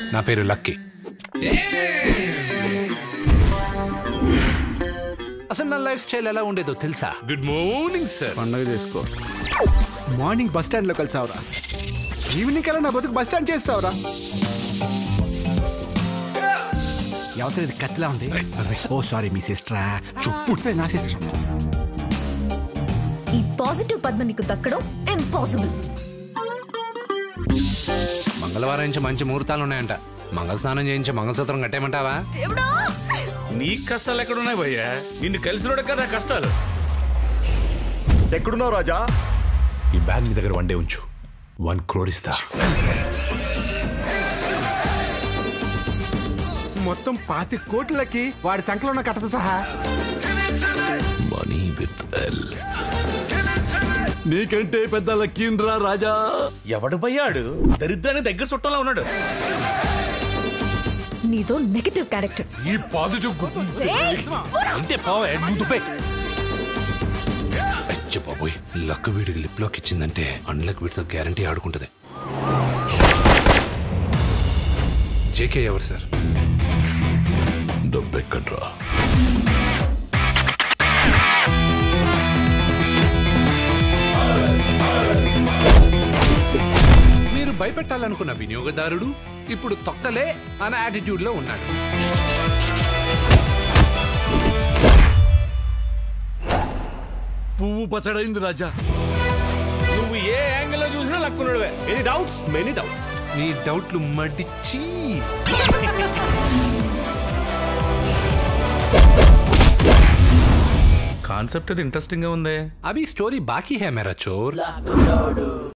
నా పేరు లక్కీ అసలు నా లైఫ్ స్టైల్ ఎలా ఉండేదో తెలుసా గుడ్ మార్నింగ్ సార్ పండగ చేసుకో మార్నింగ్ బస్ స్టాండ్ లో కలిసావురా ఈవినింగ్ కల్లా నా బతుకు బస్ స్టాండ్ చేస్తావురా ఎవరితో ఇది కత్తిలా ఉంది ఓ సారీ మీ సిస్టరా చుప్పుడు నా సిస్టర్ ఈ పాజిటివ్ పద్మ నీకు దక్కడం ఇంపాసిబుల్ మంగళవారం నుంచి మంచి ముహూర్తాలు ఉన్నాయంట మంగళ స్నానం చేయించి మంగళసూత్రం కట్టేయమంటావా దేవుడా నీ కష్టాలు ఎక్కడున్నాయి భయ్యా నిన్ను కలిసినోడే కదా కష్టాలు ఎక్కడున్నావు రాజా ఈ బ్యాగ్ నీ దగ్గర వన్ డే ఉంచు వన్ క్రోర్ ఇస్తా మొత్తం పాతి కోట్లకి వాడి సంఖ్యలో ఉన్న కట్టతో సహా మనీ విత్ ఎల్ నీకంటే పెద్ద లక్కీన్రా రాజా ఎవడు భయ్యాడు దరిద్రానికి దగ్గర చుట్టంలో ఉన్నాడు నీతో నెగటివ్ క్యారెక్టర్ ఈ పాజిటివ్ అంతే పోవే ముందు పే అచ్చ బాబోయ్ లక్ వీడికి లిప్ లాక్ ఇచ్చిందంటే అన్లక్ వీడితో గ్యారంటీ ఆడుకుంటది జేకే ఎవరు సార్ డబ్బెక్కడ్రా మీరు భయపెట్టాలనుకున్న వినియోగదారుడు ఇప్పుడు తొక్కలే అన్న యాటిట్యూడ్ లో ఉన్నాడు పువ్వు పచ్చడైంది రాజా నువ్వు ఏ యాంగిల్ లో చూసినా లక్కున్నాడువే ఎనీ డౌట్స్ మెనీ డౌట్స్ నీ డౌట్లు మడిచి కాన్సెప్ట్ అది ఇంట్రెస్టింగ్ గా ఉందే అభి స్టోరీ బాకీ హే మేరా చోర్